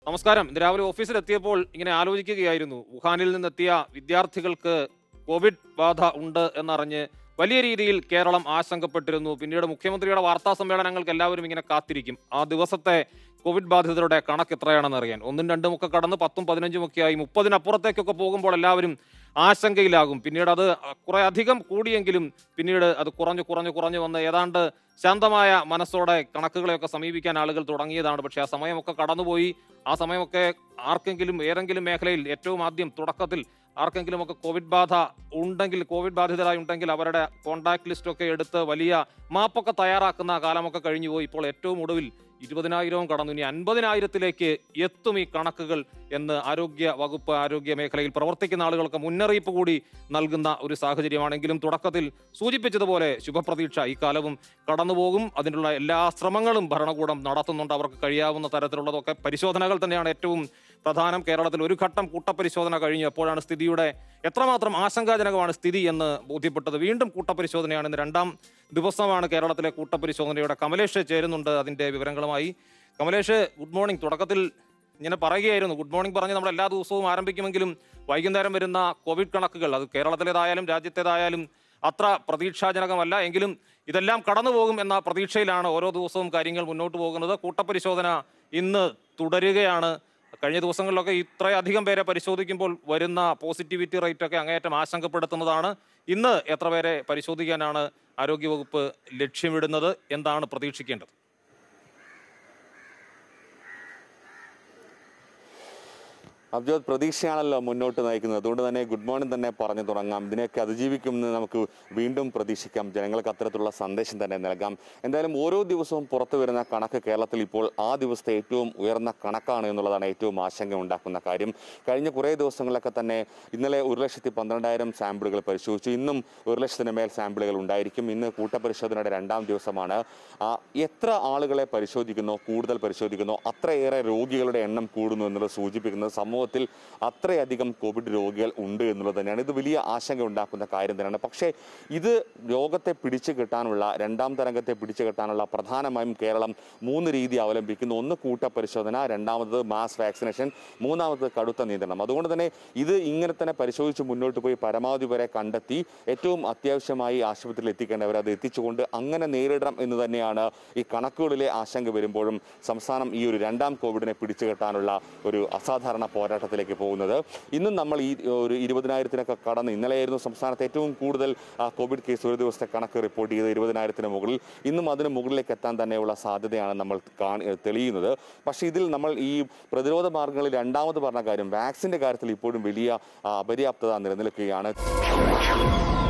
നമസ്കാരം ഇന്ന് രാവിലെ ഓഫീസിലെത്തിയപ്പോൾ ഇങ്ങനെ ആലോചിക്കുകയായിരുന്നു വുഹാനിൽ നിന്നെത്തിയ വിദ്യാർത്ഥികൾക്ക് കോവിഡ് ബാധ ഉണ്ട് എന്നറിഞ്ഞ് വലിയ രീതിയിൽ കേരളം ആശങ്കപ്പെട്ടിരുന്നു പിന്നീട് മുഖ്യമന്ത്രിയുടെ വാർത്താ സമ്മേളനങ്ങൾക്ക് എല്ലാവരും ഇങ്ങനെ കാത്തിരിക്കും ആ ദിവസത്തെ കോവിഡ് ബാധിതരുടെ കണക്ക് എത്രയാണെന്ന് അറിയാൻ ഒന്നും രണ്ടും ഒക്കെ കടന്ന് പത്തും പതിനഞ്ചും ഒക്കെ ആയി മുപ്പതിനപ്പുറത്തേക്കൊക്കെ പോകുമ്പോൾ എല്ലാവരും ആശങ്കയിലാകും പിന്നീട് അത് കുറെ അധികം കൂടിയെങ്കിലും പിന്നീട് അത് കുറഞ്ഞു കുറഞ്ഞു കുറഞ്ഞു വന്ന് ഏതാണ്ട് ശാന്തമായ മനസ്സോടെ കണക്കുകളെയൊക്കെ സമീപിക്കാൻ ആളുകൾ തുടങ്ങിയതാണ് പക്ഷേ ആ സമയമൊക്കെ കടന്നുപോയി ആ സമയമൊക്കെ ആർക്കെങ്കിലും ഏതെങ്കിലും മേഖലയിൽ ഏറ്റവും ആദ്യം തുടക്കത്തിൽ ആർക്കെങ്കിലും ഒക്കെ കോവിഡ് ബാധ ഉണ്ടെങ്കിൽ കോവിഡ് ബാധിതരായി ഉണ്ടെങ്കിൽ അവരുടെ കോണ്ടാക്ട് ലിസ്റ്റൊക്കെ എടുത്ത് വലിയ മാപ്പൊക്കെ തയ്യാറാക്കുന്ന കാലമൊക്കെ കഴിഞ്ഞുപോയി ഇപ്പോൾ ഏറ്റവും ഒടുവിൽ ഇരുപതിനായിരവും കടന്നു ഇനി അൻപതിനായിരത്തിലേക്ക് എത്തും ഈ കണക്കുകൾ എന്ന് ആരോഗ്യ വകുപ്പ് ആരോഗ്യ മേഖലയിൽ പ്രവർത്തിക്കുന്ന ആളുകൾക്ക് മുന്നറിയിപ്പ് കൂടി നൽകുന്ന ഒരു സാഹചര്യമാണെങ്കിലും തുടക്കത്തിൽ സൂചിപ്പിച്ചതുപോലെ ശുഭപ്രതീക്ഷ ഈ കാലവും കടന്നുപോകും അതിനുള്ള എല്ലാ ശ്രമങ്ങളും ഭരണകൂടം നടത്തുന്നുണ്ട് അവർക്ക് കഴിയാവുന്ന തരത്തിലുള്ളതൊക്കെ പരിശോധനകൾ തന്നെയാണ് ഏറ്റവും പ്രധാനം കേരളത്തിൽ ഒരു ഘട്ടം കൂട്ടപരിശോധന കഴിഞ്ഞു എപ്പോഴാണ് സ്ഥിതിയുടെ എത്രമാത്രം ആശങ്കാജനകമാണ് സ്ഥിതി എന്ന് ബോധ്യപ്പെട്ടത് വീണ്ടും കൂട്ടപരിശോധനയാണ് ഇന്ന് രണ്ടാം ദിവസമാണ് കേരളത്തിലെ കൂട്ടപരിശോധനയുടെ കമലേഷ് ചേരുന്നുണ്ട് അതിന്റെ വിവരങ്ങളുമായി കമലേഷ് ഗുഡ് മോർണിംഗ് തുടക്കത്തിൽ ഇങ്ങനെ പറയുകയായിരുന്നു ഗുഡ് മോർണിംഗ് പറഞ്ഞ് നമ്മൾ എല്ലാ ദിവസവും ആരംഭിക്കുമെങ്കിലും വൈകുന്നേരം വരുന്ന കോവിഡ് കണക്കുകൾ അത് കേരളത്തിലേതായാലും രാജ്യത്തേതായാലും അത്ര പ്രതീക്ഷാജനകമല്ല എങ്കിലും ഇതെല്ലാം കടന്നു പോകും എന്ന പ്രതീക്ഷയിലാണ് ഓരോ ദിവസവും കാര്യങ്ങൾ മുന്നോട്ട് പോകുന്നത് കൂട്ടപരിശോധന ഇന്ന് തുടരുകയാണ് കഴിഞ്ഞ ദിവസങ്ങളിലൊക്കെ ഇത്രയധികം പേരെ പരിശോധിക്കുമ്പോൾ വരുന്ന പോസിറ്റിവിറ്റി റേറ്റ് ഒക്കെ അങ്ങേയറ്റം ആശങ്കപ്പെടുത്തുന്നതാണ് ഇന്ന് എത്ര പേരെ പരിശോധിക്കാനാണ് ആരോഗ്യവകുപ്പ് ലക്ഷ്യമിടുന്നത് എന്താണ് പ്രതീക്ഷിക്കേണ്ടത് അബ്ജോത് പ്രതീക്ഷയാണല്ലോ മുന്നോട്ട് നയിക്കുന്നത് അതുകൊണ്ട് തന്നെ ഗുഡ് മോർണിംഗ് തന്നെ പറഞ്ഞു തുടങ്ങാം ഇതിനെയൊക്കെ അതിജീവിക്കുമെന്ന് നമുക്ക് വീണ്ടും പ്രതീക്ഷിക്കാം ജനങ്ങൾക്ക് അത്തരത്തിലുള്ള സന്ദേശം തന്നെ നൽകാം എന്തായാലും ഓരോ ദിവസവും പുറത്തു വരുന്ന കണക്ക് കേരളത്തിൽ ഇപ്പോൾ ആ ദിവസത്തെ ഏറ്റവും ഉയർന്ന കണക്കാണ് എന്നുള്ളതാണ് ഏറ്റവും ആശങ്ക ഉണ്ടാക്കുന്ന കാര്യം കഴിഞ്ഞ കുറേ ദിവസങ്ങളിലൊക്കെ തന്നെ ഇന്നലെ ഒരു ലക്ഷത്തി പന്ത്രണ്ടായിരം സാമ്പിളുകൾ പരിശോധിച്ചു ഇന്നും ഒരു ലക്ഷത്തിന് മേൽ സാമ്പിളുകൾ ഉണ്ടായിരിക്കും ഇന്ന് കൂട്ടപരിശോധനയുടെ രണ്ടാം ദിവസമാണ് ആ, എത്ര ആളുകളെ പരിശോധിക്കുന്നോ കൂടുതൽ പരിശോധിക്കുന്നോ അത്രയേറെ രോഗികളുടെ എണ്ണം കൂടുന്നു എന്നുള്ളത് സൂചിപ്പിക്കുന്നത് സമൂഹത്തിൽ അത്രയധികം കോവിഡ് രോഗികൾ ഉണ്ട് എന്നുള്ളത് തന്നെയാണ് ഇത് വലിയ ആശങ്ക ഉണ്ടാക്കുന്ന കാര്യം തന്നെയാണ് പക്ഷേ ഇത് രോഗത്തെ പിടിച്ചു കെട്ടാനുള്ള രണ്ടാം തരംഗത്തെ പിടിച്ചു കെട്ടാനുള്ള പ്രധാനമായും കേരളം മൂന്ന് രീതി അവലംബിക്കുന്നു ഒന്ന് കൂട്ടപരിശോധന രണ്ടാമത് മാസ് വാക്സിനേഷൻ മൂന്നാമത് കടുത്ത നിയന്ത്രണം അതുകൊണ്ട് തന്നെ ഇത് ഇങ്ങനെ തന്നെ പരിശോധിച്ച് മുന്നോട്ട് പോയി പരമാവധി വരെ കണ്ടെത്തി ഏറ്റവും അത്യാവശ്യമായി ആശുപത്രിയിൽ എത്തിക്കേണ്ടവർ അത് എത്തിച്ചുകൊണ്ട് അങ്ങനെ നേരിടണം എന്ന് തന്നെയാണ് ഈ കണക്കുകളിലെ ആശങ്ക വരുമ്പോഴും സംസ്ഥാനം ഈ ഒരു രണ്ടാം കോവിഡിനെ പിടിച്ചു കെട്ടാനുള്ള ഒരു അസാധാരണ പോരാട്ടത്തിലേക്ക് പോകുന്നത് ഇന്നും നമ്മൾ ഈ ഒരു ഇരുപതിനായിരത്തിനൊക്കെ കടന്ന് ഇന്നലെയായിരുന്നു സംസ്ഥാനത്ത് ഏറ്റവും കൂടുതൽ ആ, കോവിഡ് കേസ് ഒരു ദിവസത്തെ കണക്ക് റിപ്പോർട്ട് ചെയ്ത് ഇരുപതിനായിരത്തിന് മുകളിൽ ഇന്നും അതിന് മുകളിലേക്ക് എത്താൻ തന്നെയുള്ള സാധ്യതയാണ് നമ്മൾ കാണി തെളിയുന്നത് പക്ഷേ ഇതിൽ നമ്മൾ ഈ പ്രതിരോധ മാർഗങ്ങളിൽ രണ്ടാമത് പറഞ്ഞ കാര്യം വാക്സിൻ്റെ കാര്യത്തിൽ ഇപ്പോഴും വലിയ ആ, അപര്യാപ്തത നിലനിൽക്കുകയാണ്